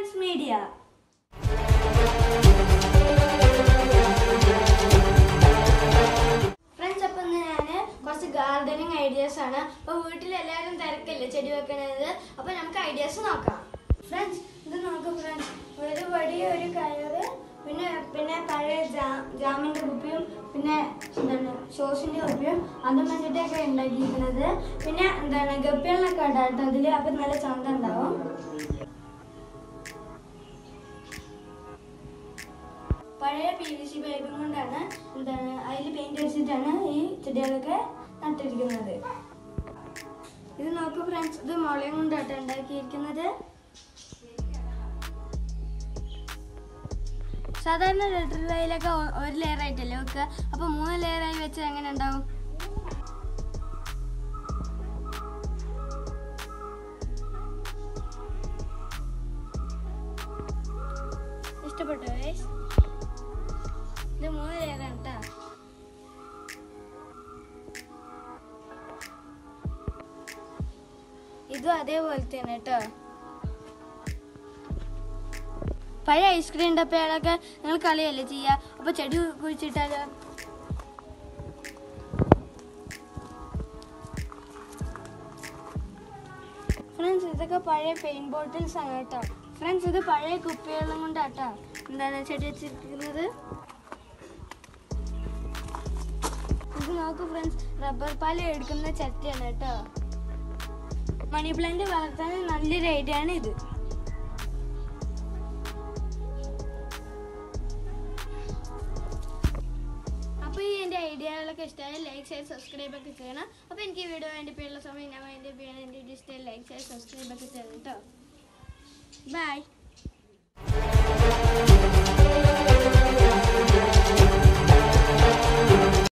Friends media friends അപ്പം ഇന്ന് ഞാൻ കുറച്ച് ഗാർഡനിങ് ഐഡിയാസ് ആണ് അപ്പോൾ വീട്ടിൽ എല്ലാവരും തിരക്കല്ലേ ചെടി വെക്കണത് അപ്പോൾ നമുക്ക് ഐഡിയാസ് നോക്കാം ഫ്രണ്ട്സ് ഇത് നോക്കാം ഫ്രണ്ട്സ് ഒരു വടി ഒരു കയറ് പിന്നെ പിന്നെ പഴയ ജാ- ജാമിൻ്റെ കുപ്പിയും പിന്നെ എന്താണ് ഷോസിൻ്റെ കുപ്പിയും അതും വെച്ചിട്ടൊക്കെ ഉണ്ടാക്കിയിരിക്കുന്നത് പിന്നെ എന്താണ് ഗപ്പികളിലൊക്കെ ഉണ്ടായിട്ട് അതിൽ അപ്പം നല്ല ചന്ത ഉണ്ടാവും പഴയ പി വി സി പൈപ്പും കൊണ്ടാണ് എന്താണ് അതിൽ പെയിന്റ് അടിച്ചിട്ടാണ് ഈ ചെടികളൊക്കെ നട്ടിരിക്കുന്നത് ഇത് നോക്കൂ ഫ്രണ്ട്സ് ഇത് മുളയും കൊണ്ടാണ് ഉണ്ടാക്കിയിരിക്കുന്നത് സാധാരണ ലെറ്റർ ലൈലൊക്കെ ഒരു ലെയർ ആയിട്ടല്ലേ വെക്കുക അപ്പൊ മൂന്ന് ലെയർ ആയി വെച്ചാൽ എങ്ങനെ ഉണ്ടാവും ഇഷ്ടപ്പെട്ടോ guys? ഇത് മൂന്ന് ലെയർ ആണ് കേട്ടോ ഇതും അതേപോലെ തന്നെ കേട്ടോ പഴയ ഐസ്ക്രീം ഡപ്പകളൊക്കെ നിങ്ങൾ കളിയല്ലേ ചെയ്യുക അപ്പൊ ചെടി കുഴിച്ചിട്ടാലോ ഫ്രണ്ട്സ് ഇതൊക്കെ പഴയ പെയിന്റ് ബോട്ടിൽസ് ആണ് കേട്ടോ ഫ്രണ്ട്സ് ഇത് പഴയ കുപ്പികളും കൊണ്ടാട്ടോ എന്താണ് ചെടി വെച്ചിരിക്കുന്നത് ഇത് നോക്കൂ ഫ്രണ്ട്സ് റബ്ബർ പാൽ എടുക്കുന്ന ചട്ടിയാണ് കേട്ടോ മണി പ്ലാന്റ് വളർത്താൻ നല്ലൊരു ഐഡിയ ആണ് ഇത് അപ്പോൾ ഈ എൻ്റെ ഐഡിയകളൊക്കെ ഇഷ്ടമായി ലൈക്ക് ഷെയർ സബ്സ്ക്രൈബ് ഒക്കെ ചെയ്യണം അപ്പോൾ എനിക്ക് ഈ വീഡിയോ വേണ്ടി പേരുള്ള സമയം ഞാൻ വേണ്ടി പേര് എൻ്റെ ഇഷ്ടമായി ലൈക്ക് ഷെയർ സബ്സ്ക്രൈബ് ഒക്കെ ചെയ്യണം കേട്ടോ ബൈ